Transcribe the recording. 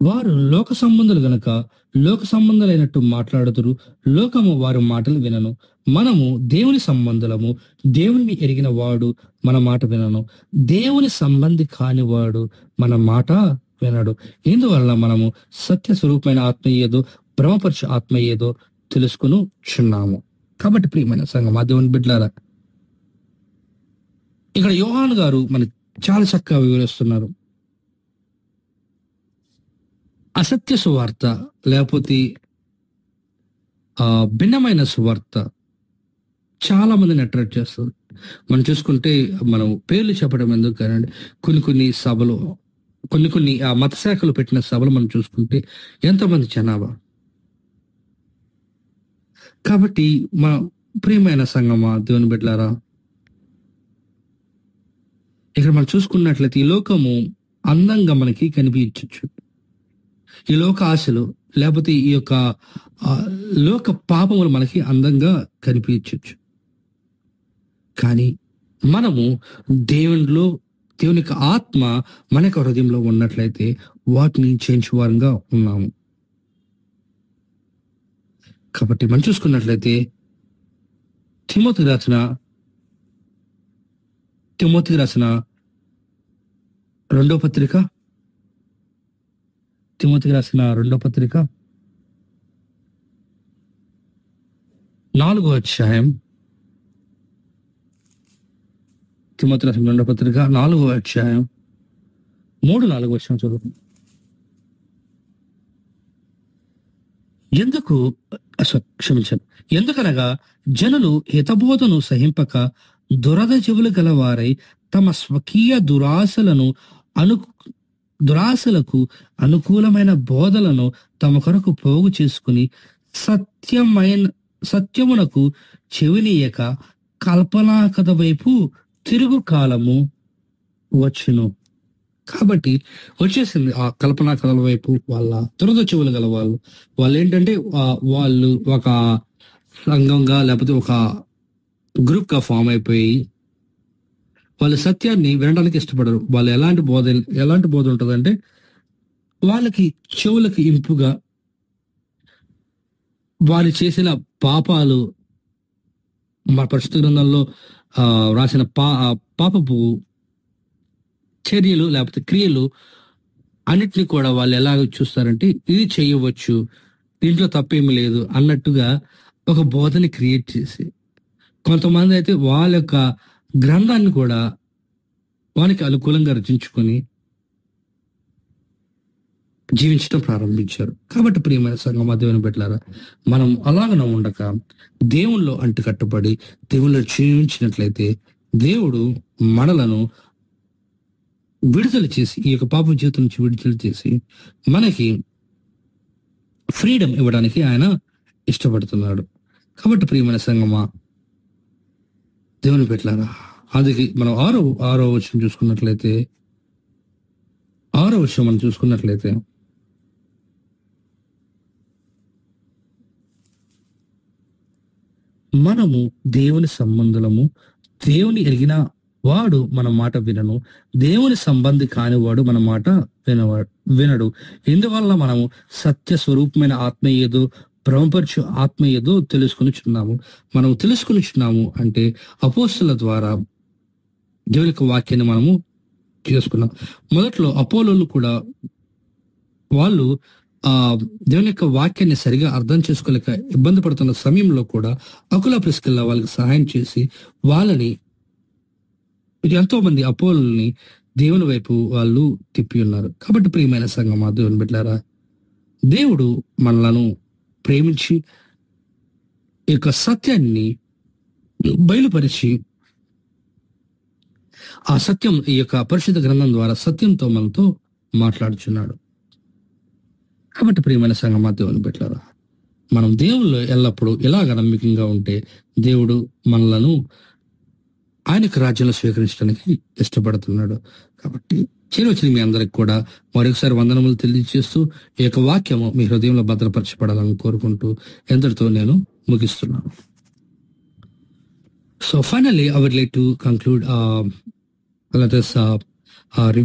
వారు లోక సంబంధులు గనక లోక సంబంధులైనట్టు మాట్లాడుతురు లోకము వారి మాటలు వినను మనము దేవుని సంబంధులము దేవుని ఎరిగిన వాడు మన మాట వినను దేవుని సంబంధి కానివాడు మన మాట వినడు ఇందువల్ల మనము సత్య స్వరూపమైన ఆత్మ ఏదో భ్రమపరచు ఆత్మ ఏదో తెలుసుకుని చున్నాము కాబట్టి ప్రియమైన సంఘం ఆ దేవుని బిడ్డలారా ఇక్కడ యోహాన్ గారు మనకి చాలా చక్కగా వివరిస్తున్నారు అసత్య సువార్త లేకపోతే ఆ భిన్నమైన సువార్త చాలా మందిని అట్రాక్ట్ చేస్తుంది మనం చూసుకుంటే మనం పేర్లు చెప్పడం ఎందుకు కానండి కొన్ని కొన్ని సభలు కొన్ని కొన్ని ఆ మత శాఖలు పెట్టిన సభలు మనం చూసుకుంటే ఎంతమంది జనాభా కాబట్టి మా ప్రియమైన సంగమా దేవుని బిడ్డలారా ఇక్కడ మనం చూసుకున్నట్లయితే ఈ లోకము అందంగా మనకి కనిపించచ్చు ఈ లోక ఆశలు లేకపోతే ఈ యొక్క ఆ, లోక పాపములు మనకి అందంగా కనిపించవచ్చు కానీ మనము దేవునిలో దేవుని యొక్క ఆత్మ మన యొక్క హృదయంలో ఉన్నట్లయితే వాటిని చేయించేవారంగా ఉన్నాము కాబట్టి మనం చూసుకున్నట్లయితే తిమోతి రాసిన తిమోతి రాసిన రెండో పత్రిక తిమోతికి రాసిన రెండో పత్రిక నాలుగో అధ్యాయం తిమోతి రాసిన రెండో పత్రిక నాలుగో అధ్యాయం మూడు నాలుగు వచ్చిన చదువు ఎందుకు అస- క్షమించాను ఎందుకనగా జనులు హితబోధను సహింపక దురద చెవులు గలవారై తమ స్వకీయ దురాశలను అను దురాశలకు అనుకూలమైన బోధలను తమ కొరకు పోగు చేసుకుని సత్యమైన సత్యమునకు చెవినీయక కల్పనా కథ వైపు తిరుగు కాలము వచ్చును కాబట్టి వచ్చేసింది ఆ కల్పనా కథల వైపు వాళ్ళ దురద చెవులు గల వాళ్ళు వాళ్ళు ఏంటంటే ఆ, వాళ్ళు ఒక సంఘంగా లేకపోతే ఒక గ్రూప్ గా ఫామ్ అయిపోయి వాళ్ళ సత్యాన్ని వినడానికి ఇష్టపడరు వాళ్ళు ఎలాంటి బోధ ఎలాంటి బోధ ఉంటుందంటే వాళ్ళకి చెవులకి ఇంపుగా వారు చేసిన పాపాలు మా పరిశుద్ధ గ్రంథంలో ఆ, రాసిన పా ఆ, పాపపు చర్యలు లేకపోతే క్రియలు అన్నిటిని కూడా వాళ్ళు ఎలా చూస్తారంటే ఇది చేయవచ్చు దీంట్లో తప్పేమీ లేదు అన్నట్టుగా ఒక బోధని క్రియేట్ చేసి కొంతమంది అయితే వాళ్ళ యొక్క గ్రంథాన్ని కూడా వానికి అనుకూలంగా రచించుకొని జీవించడం ప్రారంభించారు కాబట్టి ప్రియమైన సంఘం దేవుని పెట్టారా మనం అలాగన ఉండక దేవుల్లో అంటు కట్టుబడి దేవుల్లో జీవించినట్లయితే దేవుడు మనలను విడుదల చేసి ఈ యొక్క పాప జీవితం నుంచి విడుదల చేసి మనకి ఫ్రీడమ్ ఇవ్వడానికి ఆయన ఇష్టపడుతున్నాడు కాబట్టి ప్రియమైన సంగమా దేవుని పెట్టారా అది మనం ఆరో ఆరో విషయం చూసుకున్నట్లయితే ఆరో విషయం మనం చూసుకున్నట్లయితే మనము దేవుని సంబంధులము దేవుని ఎరిగిన వాడు మన మాట వినను దేవుని సంబంధి కానివాడు మన మాట వినవాడు వినడు ఇందువల్ల మనము సత్య స్వరూపమైన ఆత్మ ఏదో భ్రమపరచు ఆత్మ ఏదో తెలుసుకొనిచున్నాము మనం తెలుసుకొనిచున్నాము అంటే అపోస్తుల ద్వారా దేవుని యొక్క వాక్యాన్ని మనము చేసుకున్నాం మొదట్లో అపోలోలు కూడా వాళ్ళు ఆ దేవుని యొక్క వాక్యాన్ని సరిగా అర్థం చేసుకోలేక ఇబ్బంది పడుతున్న సమయంలో కూడా అకుల ప్రిస్కిల్లా వాళ్ళకి సహాయం చేసి వాళ్ళని ఎంతో మంది అపోలని దేవుని వైపు వాళ్ళు తిప్పి ఉన్నారు కాబట్టి ప్రియమైన సంఘం ఆ దేవుని బిడ్డారా దేవుడు మనలను ప్రేమించి ఈ యొక్క సత్యాన్ని బయలుపరిచి ఆ సత్యం ఈ యొక్క పరిశుద్ధ గ్రంథం ద్వారా సత్యంతో మనతో మాట్లాడుచున్నాడు కాబట్టి ప్రియమైన సంఘం ఆ దేవుని బిడ్డారా మనం దేవుళ్ళు ఎల్లప్పుడూ ఇలాగ నమ్మకంగా ఉంటే దేవుడు మనలను ఆయనకు రాజ్యంలో స్వీకరించడానికి ఇష్టపడుతున్నాడు కాబట్టి చేరొచ్చిన మీ అందరికి కూడా మరొకసారి వందనములు తెలియజేస్తూ ఈ యొక్క వాక్యము మీ హృదయంలో భద్రపరచబడాలని కోరుకుంటూ ఎంతటితో నేను ముగిస్తున్నాను so finally I would like to conclude let us uh, uh,